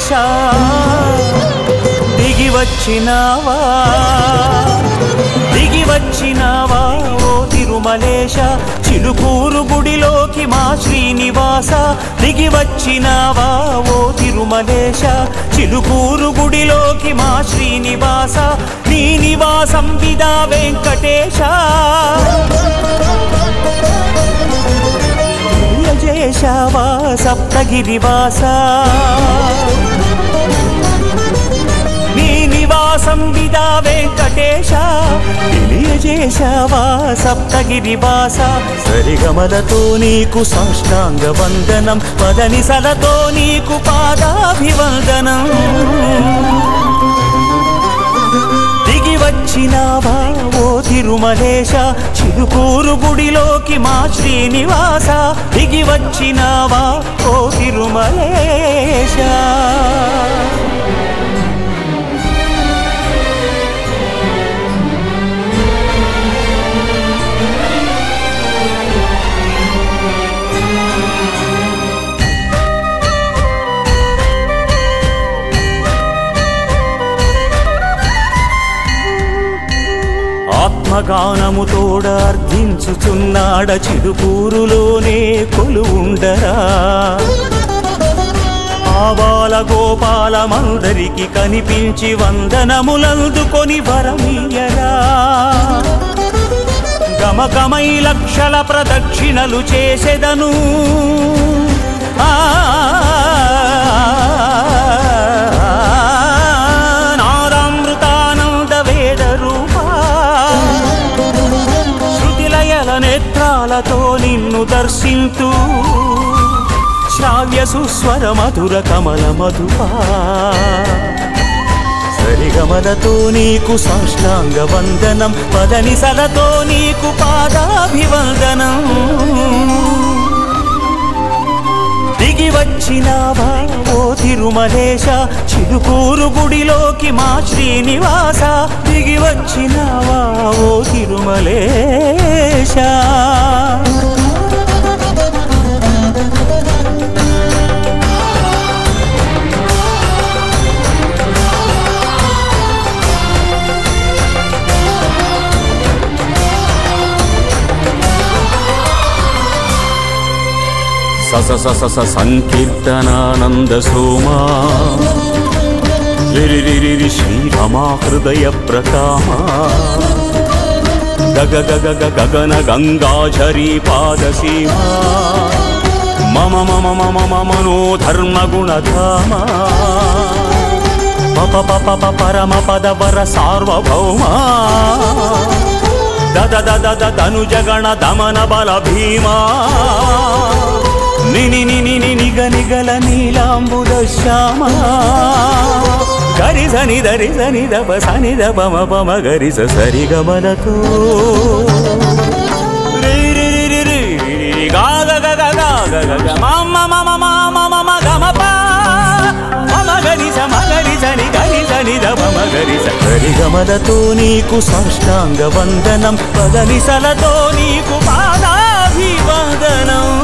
దిగి వచ్చినావా దిగి వచ్చినావా ఓ తిరుమలేశ చిలుకూరు గుడిలోకి మా శ్రీనివాస దిగి వచ్చినావా ఓ తిరుమలేశ చిలుకూరు గుడిలోకి మా శ్రీనివాస నీ నివాసం విదా వెంకటేశ జయశావా సప్తగిరివాస నీ నివాసం విదా వెంకటేశ తెలియజేశావా సప్తగిరివాస సరిగమలతో నీకు సాష్టాంగ వందనం పదనిసలతో నీకు పాదాభివందనం దిగి వచ్చినావా ఓ తిరుమలేశ చిలుకూరు గుడిలోకి మా శ్రీనివాస దిగి వచ్చినావా ఓ తిరుమలేశ ఆత్మగానముతోడ అర్థించుచున్నాడ చిరుకూరులోనే కొలువుండరా ఆబాల గోపాలమందరికి కనిపించి వందనములందుకొని వరమీయరా గమకమై లక్షల ప్రదక్షిణలు చేసెదను ఆ నారామృతానంద వేద రూపా శృతిలయల నేత్రాలతో నిన్ను దర్శింతూ శ్రావ్య సుస్వర మధుర కమల మధుపా సరిగమలతో నీకు సాష్టాంగ వందనం పదనిసలతో నీకు పాదాభివందనం దిగి వచ్చినావా ఓ తిరుమలేశ చిలుకూరు గుడిలోకి మా శ్రీనివాస దిగి వచ్చినావా ఓ తిరుమలేశ సస సస స సంకీర్తనానంద సోమా రిరిరిరి శ్రీరమా హృదయ ప్రకామా గగ గగ గగ గగన గంగాఝరీ పాదసీమా మమ మమ మమ మమ మనోధర్మ గుణధామా పప పప ప పరమ పదవర సార్వభౌమా దద దద ద ధనుజగణ దమన బల భీమా నిని నిని ని నిగ నిగల నీలాంబుద శ్యామ గరి సని దరి సని దప సని దప మ పమ గరి స సరి గమలతో రి రి రి రి రి రి రి గా గ గ గ గ గ గ గ మ మ మ మ మ మ మ మ గ మ ప మమ గరి స మ గరి సని గరి సని ద మ మ గరి స సరి గమలతో నీకు సాష్టాంగ వందనం పదనిసలతో నీకు పాదాభివందనం